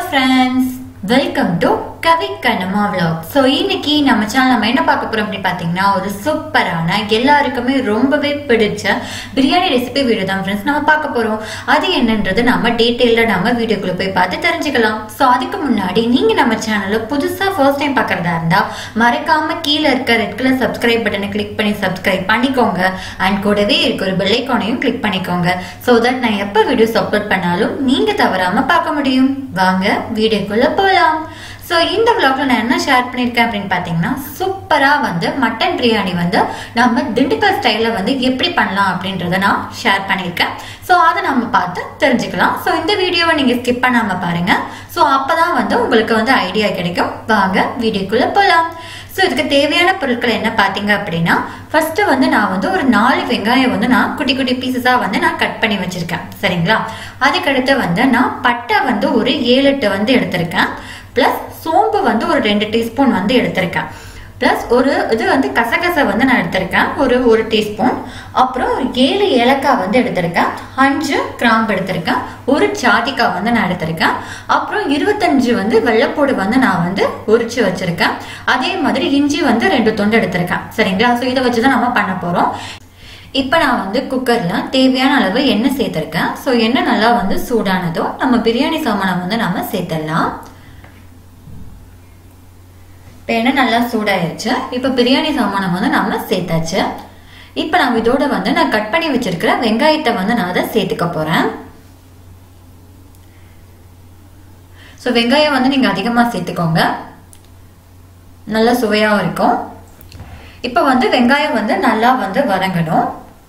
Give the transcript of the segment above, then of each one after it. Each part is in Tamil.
friends welcome to Kavi Kannamma vlog so இன்னைக்கு நம்ம சேனல் நம்ம என்ன பார்க்க போறோம் அப்படின்னு பார்த்தீங்கன்னா ஒரு சூப்பரான எல்லாருக்குமே ரொம்பவே பிடிச்ச பிரியாணி ரெசிபி வீடியோ தான் ஃப்ரெண்ட்ஸ் நம்ம பார்க்க போறோம் அது என்னன்றது நம்ம டீட்டெயிலில் நம்ம வீடியோக்குள்ள போய் பார்த்து தெரிஞ்சுக்கலாம் ஸோ அதுக்கு முன்னாடி நீங்க நம்ம சேனலை புதுசா ஃபர்ஸ்ட் டைம் பார்க்கறதா இருந்தா மறக்காம கீழே இருக்க ரெட் கலர் சப்ஸ்கிரைப் பட்டனை கிளிக் பண்ணி சப்ஸ்கிரைப் பண்ணிக்கோங்க அண்ட் கூடவே இருக்க ஒரு பெல் ஐக்கானையும் கிளிக் பண்ணிக்கோங்க ஸோ தட் நான் எப்போ வீடியோஸ் அப்லோட் பண்ணாலும் நீங்க தவறாம பார்க்க முடியும் வாங்க வீடியோக்குள்ள போகலாம் ஸோ இந்த vlogல நான் என்ன ஷேர் பண்ணியிருக்கேன் அப்படின்னு பார்த்தீங்கன்னா சூப்பராக வந்து மட்டன் பிரியாணி வந்து நம்ம திண்டுக்கல் ஸ்டைலில் வந்து எப்படி பண்ணலாம் அப்படின்றத நான் ஷேர் பண்ணியிருக்கேன் ஸோ அதை நம்ம பார்த்து தெரிஞ்சுக்கலாம் ஸோ இந்த வீடியோவை நீங்கள் ஸ்கிப் பண்ணாமல் பாருங்க ஸோ அப்போ தான் வந்து உங்களுக்கு வந்து ஐடியா கிடைக்கும் வாங்க வீடியோக்குள்ளே போகலாம் ஸோ இதுக்கு தேவையான பொருட்கள் என்ன பார்த்தீங்க அப்படின்னா ஃபர்ஸ்ட் வந்து நான் வந்து ஒரு நாலு வெங்காயம் வந்து நான் குட்டி குட்டி பீசஸாக வந்து நான் கட் பண்ணி வச்சிருக்கேன் சரிங்களா அதுக்கடுத்து வந்து நான் பட்டை வந்து ஒரு ஏழு எட்டு வந்து எடுத்திருக்கேன் ப்ளஸ் சோம்பு வந்து ஒரு ரெண்டு டீஸ்பூன் வந்து எடுத்திருக்கேன் ப்ளஸ் ஒரு இது வந்து கசகசை வந்து நான் எடுத்திருக்கேன் ஒரு ஒரு டீஸ்பூன் அப்புறம் ஒரு ஏழு ஏலக்காய் வந்து எடுத்திருக்கேன் அஞ்சு கிராம்பு எடுத்திருக்கேன் ஒரு சாதிக்காய் வந்து நான் எடுத்திருக்கேன் அப்புறம் இருபத்தஞ்சு வந்து வெள்ளைப்பூடு வந்து நான் வந்து உரிச்சு வச்சிருக்கேன் அதே மாதிரி இஞ்சி வந்து ரெண்டு துண்டு எடுத்திருக்கேன் சரிங்களா ஸோ இதை வச்சு தான் நம்ம பண்ண போகிறோம் இப்போ நான் வந்து குக்கரில் தேவையான அளவு எண்ணெய் சேர்த்துருக்கேன் ஸோ எண்ணெய் நல்லா வந்து சூடானதோ நம்ம பிரியாணி சாமானை வந்து நம்ம சேர்த்துடலாம் இப்போ எண்ணெய் நல்லா சூடாயிருச்சு இப்போ பிரியாணி சாமானம் வந்து நம்ம சேர்த்தாச்சு இப்போ நான் இதோட வந்து நான் கட் பண்ணி வச்சிருக்கிற வெங்காயத்தை வந்து நான் அதை சேர்த்துக்க போறேன் ஸோ வெங்காயம் வந்து நீங்கள் அதிகமாக சேர்த்துக்கோங்க நல்லா சுவையாகவும் இருக்கும் இப்போ வந்து வெங்காயம் வந்து நல்லா வந்து வதங்கணும்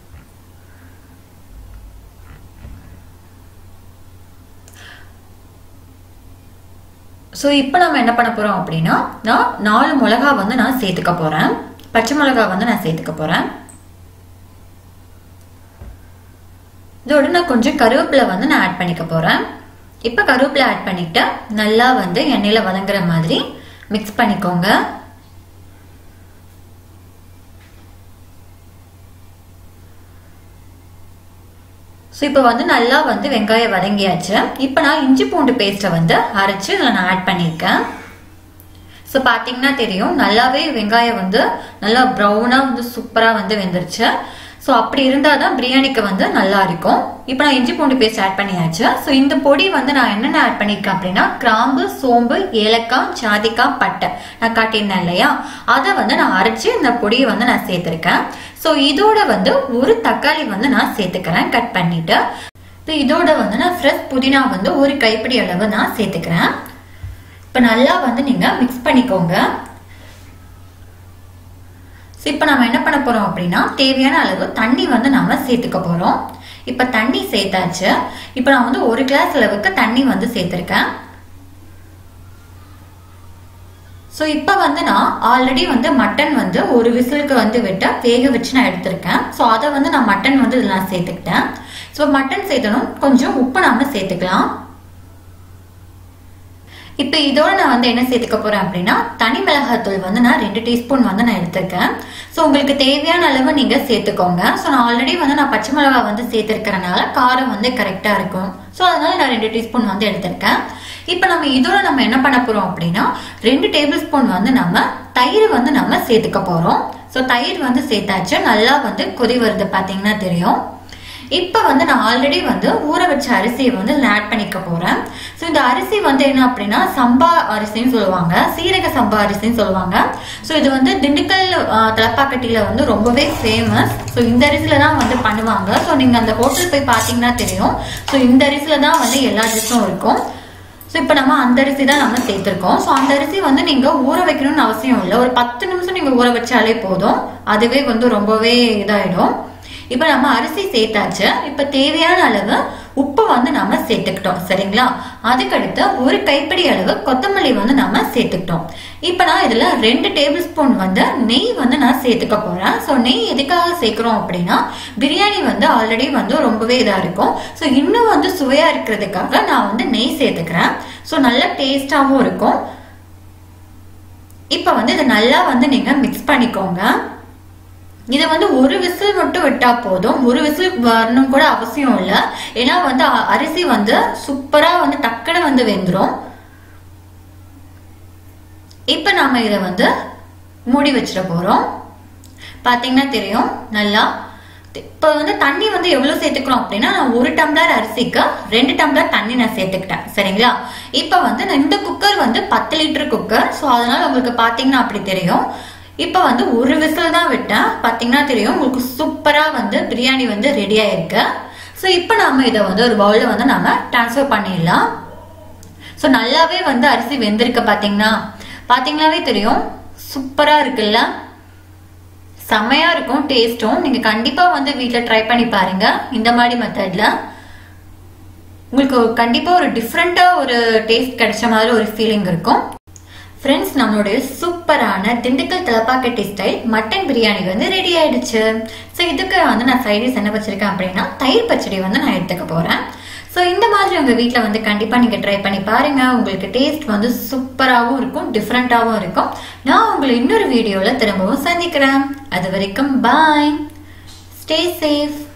ஸோ இப்போ நம்ம என்ன பண்ண போகிறோம் அப்படின்னா நான் நாலு மிளகா வந்து நான் சேர்த்துக்க போகிறேன் பச்சை மிளகா வந்து நான் சேர்த்துக்க போகிறேன் இதோட நான் கொஞ்சம் கருவேப்பிலை வந்து நான் ஆட் பண்ணிக்க போகிறேன் இப்போ கருவேப்பிலை ஆட் பண்ணிட்டு நல்லா வந்து எண்ணெயில் வதங்குற மாதிரி மிக்ஸ் பண்ணிக்கோங்க ஸோ இப்போ வந்து நல்லா வந்து வெங்காயம் வதங்கியாச்சு இப்போ நான் இஞ்சி பூண்டு பேஸ்ட்டை வந்து அரைச்சி இதில் நான் ஆட் பண்ணியிருக்கேன் ஸோ பார்த்தீங்கன்னா தெரியும் நல்லாவே வெங்காயம் வந்து நல்லா ப்ரௌனாக வந்து சூப்பராக வந்து வெந்துருச்சு ஸோ அப்படி இருந்தால் தான் பிரியாணிக்கு வந்து நல்லா இருக்கும் இப்போ நான் இஞ்சி பூண்டு பேஸ்ட் ஆட் பண்ணியாச்சு ஸோ இந்த பொடி வந்து நான் என்னென்ன ஆட் பண்ணியிருக்கேன் அப்படின்னா கிராம்பு சோம்பு ஏலக்காய் சாதிக்காய் பட்டை நான் காட்டியிருந்தேன் இல்லையா அதை வந்து நான் அரைச்சி இந்த பொடியை வந்து நான் சேர்த்துருக்கேன் ஸோ இதோட வந்து ஒரு தக்காளி வந்து நான் சேர்த்துக்கிறேன் கட் பண்ணிட்டு இப்போ இதோட வந்து நான் ஃப்ரெஷ் புதினா வந்து ஒரு கைப்பிடி அளவு நான் சேர்த்துக்கிறேன் இப்போ நல்லா வந்து நீங்கள் மிக்ஸ் பண்ணிக்கோங்க ஸோ இப்போ நம்ம என்ன பண்ண போகிறோம் அப்படின்னா தேவையான அளவு தண்ணி வந்து நம்ம சேர்த்துக்க போகிறோம் இப்போ தண்ணி சேர்த்தாச்சு இப்போ நான் வந்து ஒரு கிளாஸ் அளவுக்கு தண்ணி வந்து சேர்த்துருக்கேன் ஸோ இப்போ வந்து நான் ஆல்ரெடி வந்து மட்டன் வந்து ஒரு விசிலுக்கு வந்து விட்டு வேக வச்சு நான் எடுத்திருக்கேன் ஸோ அதை வந்து நான் மட்டன் வந்து இதில் நான் சேர்த்துக்கிட்டேன் ஸோ மட்டன் சேர்த்தணும் கொஞ்சம் உப்பு நாம சேர்த்துக்கலாம் இப்போ இதோட நான் வந்து என்ன சேர்த்துக்க போறேன் அப்படின்னா தனி மிளகாத்தூள் வந்து நான் ரெண்டு டீஸ்பூன் வந்து நான் எடுத்திருக்கேன் ஸோ உங்களுக்கு தேவையான அளவு நீங்க சேர்த்துக்கோங்க ஸோ நான் ஆல்ரெடி வந்து நான் பச்சை மிளகா வந்து சேர்த்துருக்கறனால காரம் வந்து கரெக்டா இருக்கும் ஸோ அதனால நான் ரெண்டு டீஸ்பூன் வந்து எடுத்திருக்கேன் இப்போ நம்ம இதோட நம்ம என்ன பண்ண போறோம் அப்படின்னா ரெண்டு டேபிள் ஸ்பூன் வந்து நம்ம தயிர் வந்து நம்ம சேர்த்துக்க போறோம் ஸோ தயிர் வந்து சேர்த்தாச்சு நல்லா வந்து கொதி வருது பார்த்தீங்கன்னா தெரியும் இப்போ வந்து நான் ஆல்ரெடி வந்து ஊற வச்ச அரிசியை வந்து ஆட் பண்ணிக்க போறேன் ஸோ இந்த அரிசி வந்து என்ன அப்படின்னா சம்பா அரிசின்னு சொல்லுவாங்க சீரக சம்பா அரிசின்னு சொல்லுவாங்க ஸோ இது வந்து திண்டுக்கல் தலப்பாக்கட்டியில வந்து ரொம்பவே ஃபேமஸ் ஸோ இந்த அரிசியில தான் வந்து பண்ணுவாங்க ஸோ நீங்க அந்த ஹோட்டல் போய் பார்த்தீங்கன்னா தெரியும் ஸோ இந்த அரிசியில தான் வந்து எல்லா டிஷ்ஷும் இருக்கும் ஸோ இப்போ நம்ம அந்த அரிசி தான் நம்ம சேர்த்துருக்கோம் ஸோ அந்த அரிசி வந்து நீங்கள் ஊற வைக்கணும்னு அவசியம் இல்லை ஒரு பத்து நிமிஷம் நீங்கள் ஊற வச்சாலே போதும் அதுவே வந்து ரொம்பவே இதாயிடும் இப்போ நம்ம அரிசி சேர்த்தாச்சு இப்போ தேவையான அளவு உப்பு வந்து நம்ம சேர்த்துக்கிட்டோம் சரிங்களா அதுக்கடுத்து ஒரு கைப்பிடி அளவு கொத்தமல்லி வந்து நம்ம சேர்த்துக்கிட்டோம் இப்போ நான் இதில் ரெண்டு டேபிள் ஸ்பூன் வந்து நெய் வந்து நான் சேர்த்துக்க போகிறேன் ஸோ நெய் எதுக்காக சேர்க்குறோம் அப்படின்னா பிரியாணி வந்து ஆல்ரெடி வந்து ரொம்பவே இதாக இருக்கும் ஸோ இன்னும் வந்து சுவையாக இருக்கிறதுக்காக நான் வந்து நெய் சேர்த்துக்கிறேன் ஸோ நல்ல டேஸ்டாகவும் இருக்கும் இப்போ வந்து இதை நல்லா வந்து நீங்கள் மிக்ஸ் பண்ணிக்கோங்க இதை வந்து ஒரு விசில் மட்டும் விட்டா போதும் ஒரு விசில் வரணும் கூட அவசியம் இல்லை ஏன்னா வந்து அ- அரிசி வந்து சூப்பரா வந்து டக்குன்னு வந்து வெந்துடும் இப்போ நாம இதை வந்து மூடி வச்சிட போறோம் பாத்தீங்கன்னா தெரியும் நல்லா இப்போ வந்து தண்ணி வந்து எவ்வளவு சேர்த்துக்கிறோம் அப்படின்னா நான் ஒரு டம்ளர் அரிசிக்கு ரெண்டு டம்ளர் தண்ணி நான் சேர்த்துக்கிட்டேன் சரிங்களா இப்போ வந்து நான் இந்த குக்கர் வந்து பத்து லிட்டர் குக்கர் ஸோ அதனால உங்களுக்கு பாத்தீங்கன்னா அப்படி தெரியும் இப்போ வந்து ஒரு விசில் தான் விட்டேன் பாத்தீங்கன்னா தெரியும் உங்களுக்கு சூப்பரா வந்து பிரியாணி வந்து ரெடி ஆயிருக்கு ஸோ இப்போ நாம இதை வந்து ஒரு பவுல்ல வந்து நாம டிரான்ஸ்ஃபர் பண்ணிடலாம் ஸோ நல்லாவே வந்து அரிசி வெந்திருக்கு பாத்தீங்கன்னா பாத்தீங்கன்னாவே தெரியும் சூப்பரா இருக்குல்ல செம்மையா இருக்கும் டேஸ்ட்டும் நீங்க கண்டிப்பா வந்து வீட்ல ட்ரை பண்ணி பாருங்க இந்த மாதிரி மெத்தட்ல உங்களுக்கு கண்டிப்பா ஒரு டிஃப்ரெண்டா ஒரு டேஸ்ட் கிடைச்ச மாதிரி ஒரு ஃபீலிங் இருக்கும் ஃப்ரெண்ட்ஸ் நம்மளுடைய சூப்பரான திண்டுக்கல் தலப்பாக்கட்டி ஸ்டைல் மட்டன் பிரியாணி வந்து ரெடி ஆயிடுச்சு ஸோ இதுக்கு வந்து நான் சைடிஸ் என்ன வச்சிருக்கேன் அப்படின்னா தயிர் பச்சடி வந்து நான் எடுத்துக்க போறேன் ஸோ இந்த மாதிரி உங்க வீட்டில் வந்து கண்டிப்பா நீங்க ட்ரை பண்ணி பாருங்க உங்களுக்கு டேஸ்ட் வந்து சூப்பராகவும் இருக்கும் டிஃப்ரெண்டாகவும் இருக்கும் நான் உங்களை இன்னொரு வீடியோல திரும்பவும் சந்திக்கிறேன் அது வரைக்கும் பாய் ஸ்டே சேஃப்